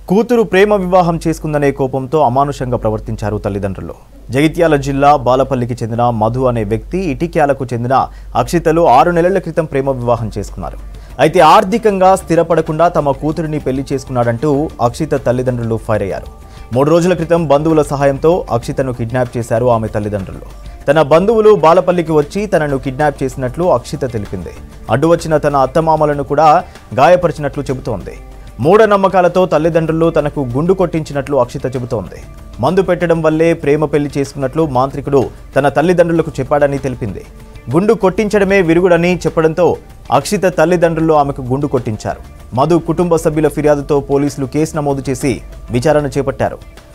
కూతురు ప్రేమ వివాహం చేసుకుందనే కోపంతో అమానుషంగా ప్రవర్తించారు తల్లిదండ్రులు జగిత్యాల జిల్లా బాలపల్లికి చెందిన మధు అనే వ్యక్తి ఇటిక్యాలకు చెందిన అక్షితలు ఆరు నెలల క్రితం ప్రేమ వివాహం చేసుకున్నారు అయితే ఆర్థికంగా స్థిరపడకుండా తమ కూతురిని పెళ్లి చేసుకున్నాడంటూ అక్షిత తల్లిదండ్రులు ఫైర్ అయ్యారు మూడు రోజుల క్రితం బంధువుల సహాయంతో అక్షితను కిడ్నాప్ చేశారు ఆమె తల్లిదండ్రులు తన బంధువులు బాలపల్లికి వచ్చి తనను కిడ్నాప్ చేసినట్లు అక్షిత తెలిపింది అడ్డు వచ్చిన తన అత్తమామలను కూడా గాయపరిచినట్లు చెబుతోంది మూఢనమ్మకాలతో తల్లిదండ్రులు తనకు గుండు కొట్టించినట్లు అక్షిత చెబుతోంది మందు పెట్టడం వల్లే ప్రేమ పెళ్లి చేసుకున్నట్లు మాంత్రికుడు తన తల్లిదండ్రులకు చెప్పాడని తెలిపింది గుండు కొట్టించడమే విరుగుడని చెప్పడంతో అక్షిత తల్లిదండ్రులు ఆమెకు గుండు కొట్టించారు మధు కుటుంబ సభ్యుల ఫిర్యాదుతో పోలీసులు కేసు నమోదు చేసి విచారణ చేపట్టారు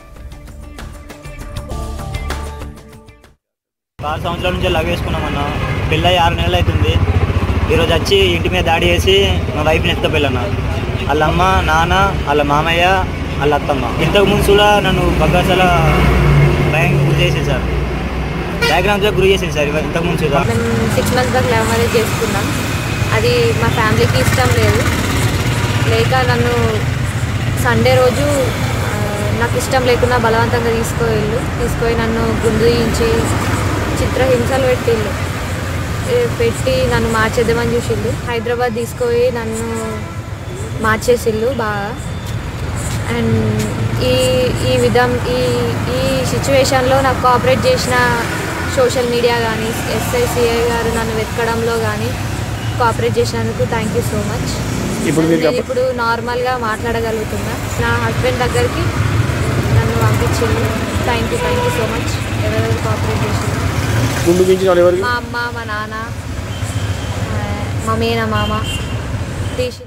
ఆరు సంవత్సరాల నుంచి లవ్ వేసుకున్నామన్న పెళ్ళి ఆరు నెలలు అవుతుంది ఈరోజు వచ్చి ఇంటి మీద దాడి చేసి మా వైఫ్ని ఎత్తపెళ్ళన్న వాళ్ళ అమ్మ నాన్న వాళ్ళ మామయ్య వాళ్ళ అత్తమ్మ ఇంతకు ముందు కూడా నన్ను బగ్గాసల భయంగా గురి చేసేది సార్ డయాగ్రామ్స్లో గురి చేసేది సార్ ఇవ- ఇంతకు ముందు కూడా మేము six months back love marriage చేసుకున్నాం అది మా ఫ్యామిలీకి ఇష్టం లేదు లేక నన్ను సండే రోజు ఆ, నాకు ఇష్టం లేకుండా బలవంతంగా తీసుకువెళ్ళు తీసుకొని నన్ను గుండు తీయించి చిత్రహింసలు పెట్టిళ్ళు ఏ, పెట్టి నన్ను మార్చేద్దామని చూసిళ్ళు హైదరాబాద్ తీసుకుపోయి నన్ను మార్చేసిళ్ళు బాగా అండ్ ఈ ఈ విధం ఈ ఈ సిచ్యువేషన్లో నాకు కోఆపరేట్ చేసిన సోషల్ మీడియా కానీ ఎస్ఐసిఐ గారు నన్ను వెతకడంలో కానీ కోఆపరేట్ చేసినందుకు థ్యాంక్ యూ సో మచ్ ఇప్పుడు మీరు నేను ఇప్పుడు నార్మల్గా మాట్లాడగలుగుతున్నా నా హస్బెండ్ దగ్గరికి నన్ను పంపించింది thank you thank you so much ఎవరెవరు కోఆపరేట్ చేసింది గుండు మించిన వాళ్ళు ఎవరికి మా అమ్మ మా నాన్న ఆ, మా మేన మామ తీసి